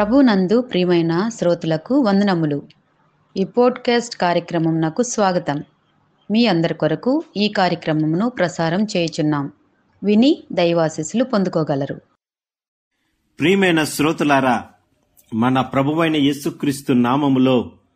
ప్రభునందు ప్రియమైన శ్రోతలకు వందనములు ఈ పోడ్కాస్ట్ కార్యక్రమంనకు స్వాగతం మీ అందరి కొరకు ఈ కార్యక్రమమును ప్రసారం చేయుచున్నాం విని దైవాశీస్సులు పొందుకోగలరు ప్రియమైన శ్రోతలారా మన ప్రభువైన యేసుక్రీస్తు నామములో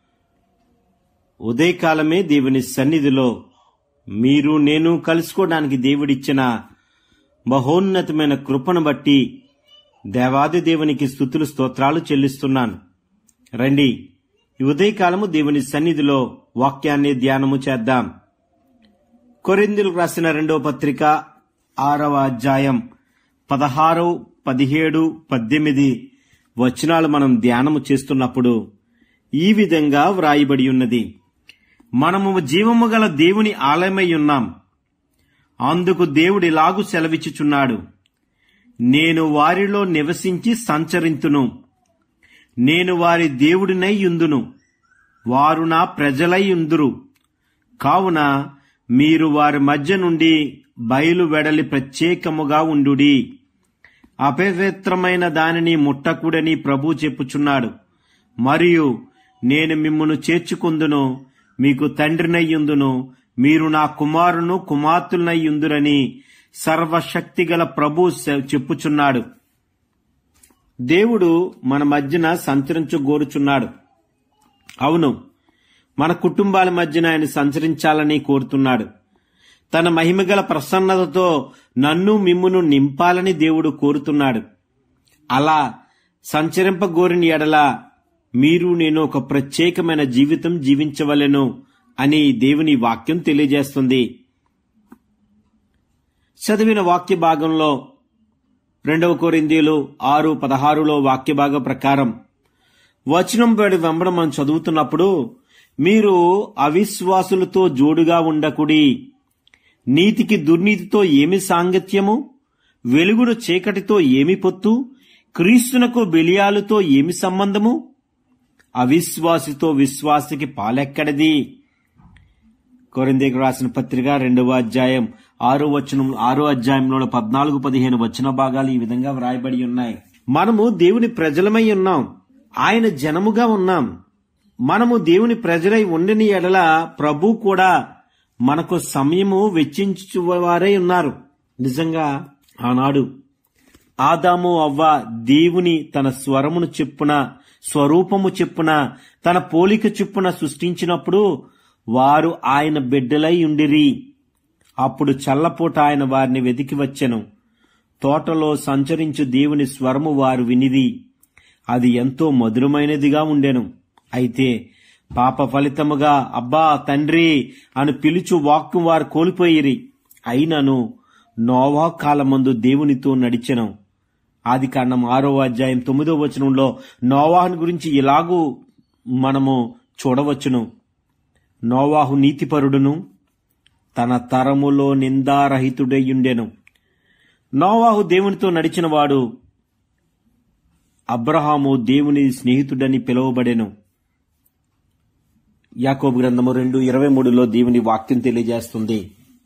ఉదయకాలమే దేవుని సన్నిధిలో మీరు నేను కలుసుకోవడానికి దేవుడిచ్చిన మహోన్నతమైన కృపను బట్టి దేవాది దేవునికి స్థుతులు స్తోత్రాలు చెల్లిస్తున్నాను రండి ఈ ఉదయకాలము దేవుని సన్నిధిలో వాక్యాన్ని ధ్యానము చేద్దాం కొరిందులకు రాసిన రెండవ పత్రిక ఆరవ అధ్యాయం పదహారు పదిహేడు పద్దెనిమిది వచనాలు మనం ధ్యానము చేస్తున్నప్పుడు ఈ విధంగా వ్రాయబడి ఉన్నది మనము జీవము గల దేవుని ఆలయమై ఉన్నాం అందుకు దేవుడు ఇలాగు సెలవిచ్చుచున్నాడు నేను వారిలో నివసించి సంచరింతును నేను వారి దేవుడినై యుందును వారు నా ప్రజలై యుందురు కావున మీరు వారి మధ్య నుండి బయలు వెడలి ప్రత్యేకముగా ఉండుడి అపవిత్రమైన దానిని ముట్టకూడని ప్రభు చెప్పుచున్నాడు మరియు నేను మిమ్మును చేర్చుకుందును మీకు తండ్రినయ్యుందును మీరు నా కుమారును కుమార్తెలనయ్యుందురని సర్వశక్తిగల ప్రభు సె- చెప్పుచున్నాడు దేవుడు మన మధ్యన సంచరించగోరుచున్నాడు అవును మన కుటుంబాల మధ్యన ఆయన సంచరించాలని కోరుతున్నాడు తన మహిమగల ప్రసన్నతతో నన్ను మిమ్మును నింపాలని దేవుడు కోరుతున్నాడు అలా సంచరింపగోరిన ఎడల మీరు నేను ఒక ప్రత్యేకమైన జీవితం జీవించవలెను అని దేవుని వాక్యం తెలియజేస్తుంది చదివిన వాక్య భాగంలో రెండవ కొరిందీలు ఆరు పదహారులో వాక్య భాగం ప్రకారం వచనం వేడి వెంబడం మనం చదువుతున్నప్పుడు మీరు అవిశ్వాసులతో జోడుగా ఉండకుడి నీతికి దుర్నీతితో ఏమి సాంగత్యము వెలుగును చీకటితో ఏమి పొత్తు క్రీస్తునకు బెలియాలతో ఏమి సంబంధము అవిశ్వాసితో విశ్వాసికి పాలెక్కడిది కొరిందేకు రాసిన పత్రిక రెండవ అధ్యాయం ఆరో వచనం ఆరో అధ్యాయంలో పద్నాలుగు పదిహేను వచన భాగాలు ఈ విధంగా వ్రాయబడి ఉన్నాయి మనము దేవుని ప్రజలమై ఉన్నాం ఆయన జనముగా ఉన్నాం మనము దేవుని ప్రజలై ఉండని ఎడల ప్రభు కూడా మనకు సమయము వెచ్చించువారై ఉన్నారు నిజంగా ఆనాడు ఆదాము అవ్వ దేవుని తన స్వరమును చెప్పున స్వరూపము చెప్పున తన పోలిక చెప్పున సృష్టించినప్పుడు వారు ఆయన బిడ్డలై ఉండిరి అప్పుడు చల్లపూట ఆయన వారిని వెతికి వచ్చెను తోటలో సంచరించు దేవుని స్వరము వారు వినిది అది ఎంతో మధురమైనదిగా ఉండెను అయితే పాప ఫలితముగా అబ్బా తండ్రి అని పిలుచు వాక్కు వారు కోల్పోయిరి అయినను నోవా కాలమందు దేవునితో నడిచెను ఆది కాండం ఆరో అధ్యాయం తొమ్మిదో వచనంలో నోవాహుని గురించి ఇలాగూ మనము చూడవచ్చును నోవాహు నీతిపరుడును తన తరములో నిందారహితుడయ్యుండెను నోవాహు దేవునితో నడిచినవాడు అబ్రహాము దేవుని స్నేహితుడని పిలువబడెను యాకోబు గ్రంథము రెండు ఇరవై మూడులో దేవుని వాక్యం తెలియజేస్తుంది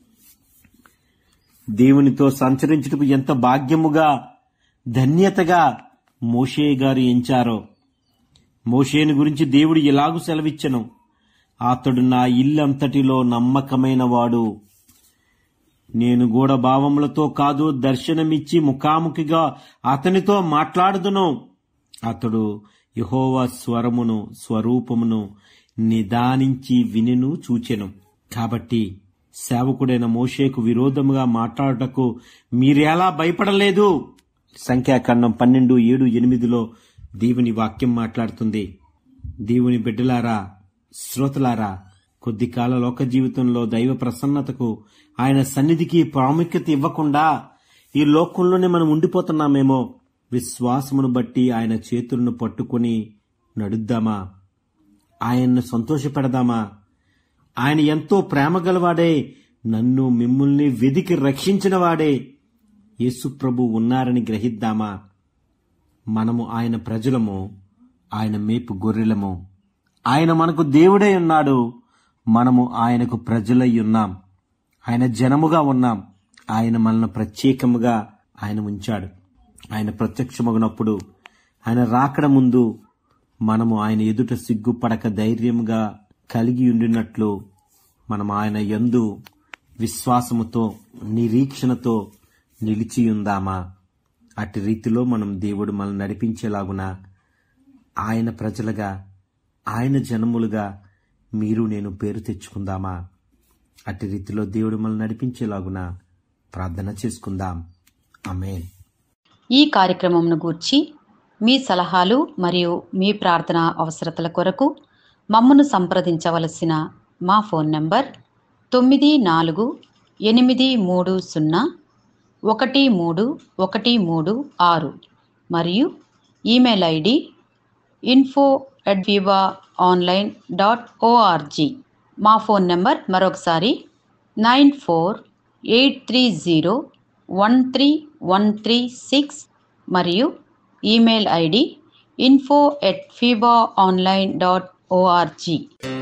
దేవునితో సంచరించుటకు ఎంత భాగ్యముగా ధన్యతగా మోషే గారు ఎంచారో మోషేని గురించి దేవుడు ఎలాగూ సెలవిచ్చను అతడు నా ఇల్లంతటిలో నమ్మకమైన వాడు నేను గూఢ భావములతో కాదు దర్శనమిచ్చి ముఖాముఖిగా అతనితో మాట్లాడుదును అతడు యహోవా స్వరమును స్వరూపమును నిదానించి వినిను చూచెను కాబట్టి సేవకుడైన మోషేకు విరోధముగా మాట్లాడుటకు మీరెలా భయపడలేదు సంఖ్యాకాండం పన్నెండు ఏడు ఎనిమిదిలో దేవుని వాక్యం మాట్లాడుతుంది దేవుని బిడ్డలారా శ్రోతలారా కొద్ది కాల లోక జీవితంలో దైవ ప్రసన్నతకు ఆయన సన్నిధికి ప్రాముఖ్యత ఇవ్వకుండా ఈ లోకంలోనే మనం ఉండిపోతున్నామేమో విశ్వాసమును బట్టి ఆయన చేతులను పట్టుకొని నడుద్దామా ఆయన్ను సంతోషపెడదామా ఆయన ఎంతో ప్రేమ గలవాడే నన్ను మిమ్ముల్ని వెదికి రక్షించిన వాడే యేసుప్రభు ఉన్నారని గ్రహిద్దామా మనము ఆయన ప్రజలము ఆయన మేపు గొర్రెలము ఆయన మనకు దేవుడై ఉన్నాడు మనము ఆయనకు ప్రజలై ఉన్నాం ఆయన జనముగా ఉన్నాం ఆయన మనల్ని ప్రత్యేకముగా ఆయన ఉంచాడు ఆయన ప్రత్యక్షమగినప్పుడు ఆయన రాకడ ముందు మనము ఆయన ఎదుట సిగ్గుపడక ధైర్యంగా కలిగి ఉండినట్లు మనం ఆయన యందు విశ్వాసముతో నిరీక్షణతో నిలిచి ఉందామా అట్టి రీతిలో మనం దేవుడు మనల్ని నడిపించేలాగున ఆయన ప్రజలుగా ఆయన జనములుగా మీరు నేను పేరు తెచ్చుకుందామా అట్టి రీతిలో దేవుడు మనల్ని నడిపించేలాగున ప్రార్థన చేసుకుందాం ఆమేన్ ఈ కార్యక్రమంను గూర్చి మీ సలహాలు మరియు మీ ప్రార్థన అవసరతల కొరకు మమ్మను సంప్రదించవలసిన మా ఫోన్ నంబర్ తొమ్మిది నాలుగు ఎనిమిది మూడు సున్నా ఒకటి మూడు ఒకటి మూడు ఆరు మరియు email ID info at viva online dot O R G మా ఫోన్ నెంబర్ మరొకసారి nine four eight three zero one three one three six మరియు email ID info at viva online dot ORG